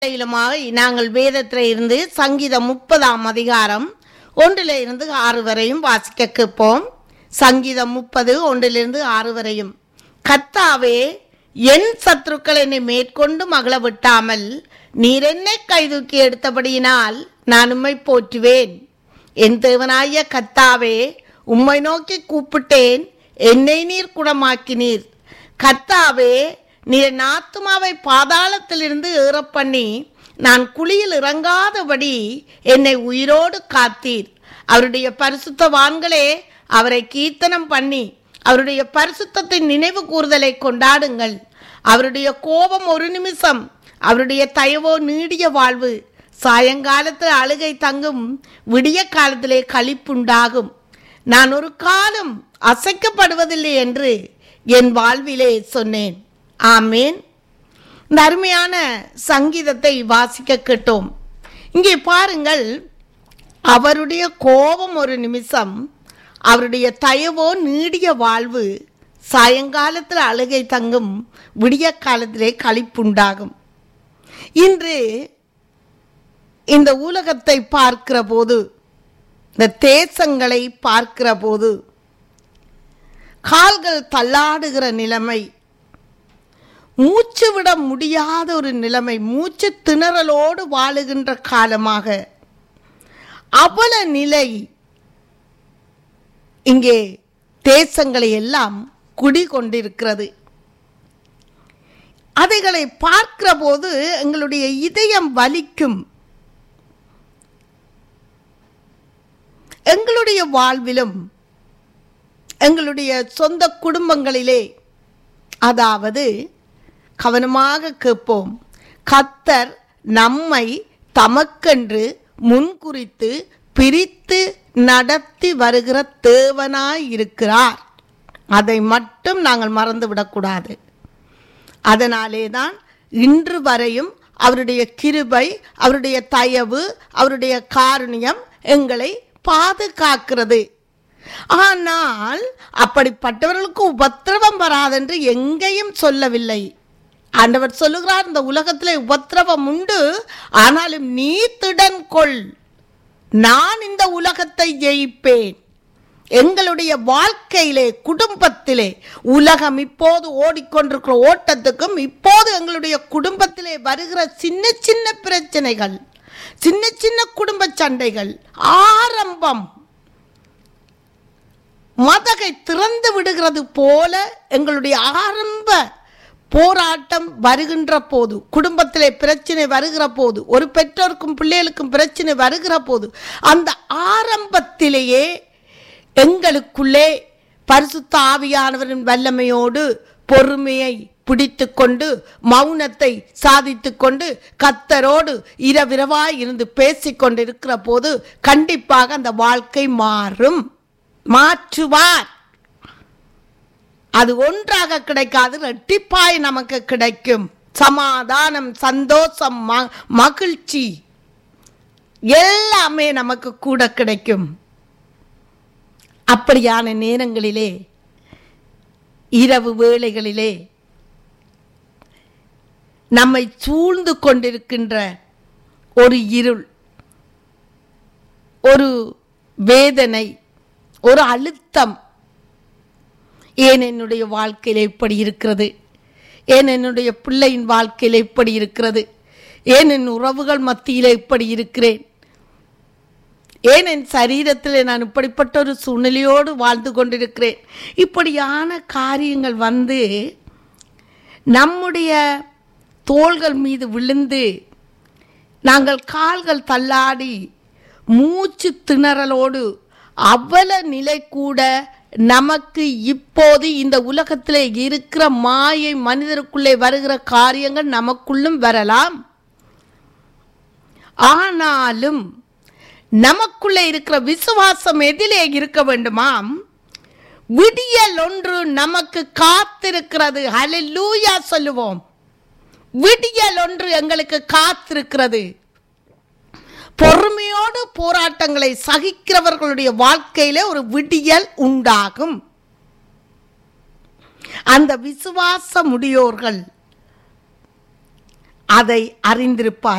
இலுமாக நாங்கள் வேதத்தில் இருந்து சங்கீதம் முப்பதாம் அதிகாரம் ஒன்றில் இருந்து ஆறு வரையும் வாசிக்க கேட்போம் சங்கீதம் முப்பது ஒன்றிலிருந்து ஆறு வரையும் கத்தாவே என் சத்துருக்கள் என்னை மேற்கொண்டு மகள விட்டாமல் நீர் என்னை கைதூக்கி எடுத்தபடியினால் நான் உம்மை போற்றுவேன் என் தேவனாய கத்தாவே உம்மை நோக்கி கூப்பிட்டேன் என்னை நீர் குணமாக்கினீர் கத்தாவே நீர் என் ஆத்துமாவை பாதாளத்திலிருந்து ஏறப் பண்ணி நான் குழியில் இறங்காதபடி என்னை உயிரோடு காத்தீர் அவருடைய பரிசுத்தவான்களே அவரை கீர்த்தனம் பண்ணி அவருடைய பரிசுத்தத்தின் நினைவு கூறுதலை கொண்டாடுங்கள் அவருடைய கோபம் ஒரு நிமிஷம் அவருடைய தயவோ நீடிய வாழ்வு சாயங்காலத்தில் அழுகை தங்கும் விடிய காலத்திலே களிப்புண்டாகும் நான் ஒரு காலம் அசைக்கப்படுவதில்லை என்று என் வாழ்விலே சொன்னேன் ஆமேன் இந்த அருமையான சங்கீதத்தை வாசிக்க கேட்டோம் இங்கே பாருங்கள் அவருடைய கோபம் ஒரு நிமிஷம் அவருடைய தயவோ நீடிய வாழ்வு சாயங்காலத்தில் அழுகை தங்கும் விடிய காலத்திலே களிப்புண்டாகும் இன்று இந்த உலகத்தை பார்க்கிற போது இந்த தேசங்களை பார்க்கிற போது கால்கள் தள்ளாடுகிற நிலைமை மூச்சு விட முடியாத ஒரு நிலைமை மூச்சு திணறலோடு வாழுகின்ற காலமாக அவல நிலை இங்கே தேசங்களை எல்லாம் குடிகொண்டிருக்கிறது அதைகளை பார்க்கிற போது எங்களுடைய இதயம் வலிக்கும் எங்களுடைய வாழ்விலும் எங்களுடைய சொந்த குடும்பங்களிலே அதாவது கவனமாக கேட்போம் கத்தர் நம்மை தமக்கென்று முன்குறித்து பிரித்து நடத்தி வருகிற தேவனாய் இருக்கிறார் அதை மட்டும் நாங்கள் மறந்துவிடக்கூடாது அதனாலே தான் இன்று வரையும் அவருடைய கிருபை அவருடைய தயவு அவருடைய காருண்யம் எங்களை பாதுகாக்கிறது ஆனால் அப்படிப்பட்டவர்களுக்கு உபத்திரவம் வராதென்று எங்கேயும் சொல்லவில்லை ஆண்டவர் சொல்லுகிறார் இந்த உலகத்திலே உபத்திரவம் உண்டு ஆனாலும் நீ திடன் கொள் நான் இந்த உலகத்தை ஜெயிப்பேன் எங்களுடைய வாழ்க்கையிலே குடும்பத்திலே உலகம் இப்போது ஓடிக்கொண்டிருக்கிற ஓட்டத்துக்கும் இப்போது எங்களுடைய குடும்பத்திலே வருகிற சின்ன சின்ன பிரச்சனைகள் சின்ன சின்ன குடும்ப சண்டைகள் ஆரம்பம் மதகை திறந்து விடுகிறது போல எங்களுடைய ஆரம்ப போராட்டம் வருகின்ற போது குடும்பத்திலே பிரச்சனை வருகிற போது ஒரு பெற்றோருக்கும் பிள்ளைகளுக்கும் பிரச்சனை வருகிற போது அந்த ஆரம்பத்திலேயே எங்களுக்குள்ளே பரிசுத்த ஆவியானவரின் வல்லமையோடு பொறுமையை பிடித்து கொண்டு மௌனத்தை சாதித்து கொண்டு கத்தரோடு இரவிரவாய் இருந்து பேசிக்கொண்டிருக்கிற போது கண்டிப்பாக அந்த வாழ்க்கை மாறும் மாற்றுவார் அது ஒன்றாக கிடைக்காது ரெட்டிப்பாய் நமக்கு கிடைக்கும் சமாதானம் சந்தோஷம் ம- மகிழ்ச்சி எல்லாமே நமக்கு கூட கிடைக்கும் அப்படியான நேரங்களிலே இரவு வேளைகளிலே நம்மை சூழ்ந்து கொண்டிருக்கின்ற ஒரு இருள் ஒரு வேதனை ஒரு அழுத்தம் ஏன் என்னுடைய வாழ்க்கையில் இப்படி இருக்கிறது ஏன் என்னுடைய பிள்ளையின் வாழ்க்கையில் இப்படி இருக்கிறது ஏன் என் உறவுகள் மத்தியில் இப்படி இருக்கிறேன் ஏன் என் சரீரத்தில் நான் இப்படிப்பட்ட ஒரு சூழ்நிலையோடு வாழ்ந்து கொண்டிருக்கிறேன் இப்படியான காரியங்கள் வந்து நம்முடைய தோள்கள் மீது விழுந்து நாங்கள் கால்கள் தள்ளாடி மூச்சு திணறலோடு அவல நிலை கூட நமக்கு இப்போது இந்த உலகத்தில் இருக்கிற மாயை மனிதருக்குள்ளே வருகிற காரியங்கள் நமக்குள்ளும் வரலாம் ஆனாலும் நமக்குள்ளே இருக்கிற விசுவாசம் எதிலே இருக்க வேண்டுமாம் விடியல் ஒன்று நமக்கு காத்திருக்கிறது ஹalleluya சொல்லுவோம் விடியல் ஒன்று எங்களுக்கு காத்திருக்கிறது பொறுமையோடு போராட்டங்களை சகிக்கிறவர்களுடைய வாழ்க்கையில ஒரு விடியல் உண்டாகும் அந்த விசுவாச முடியோர்கள் அதை அறிந்திருப்பார்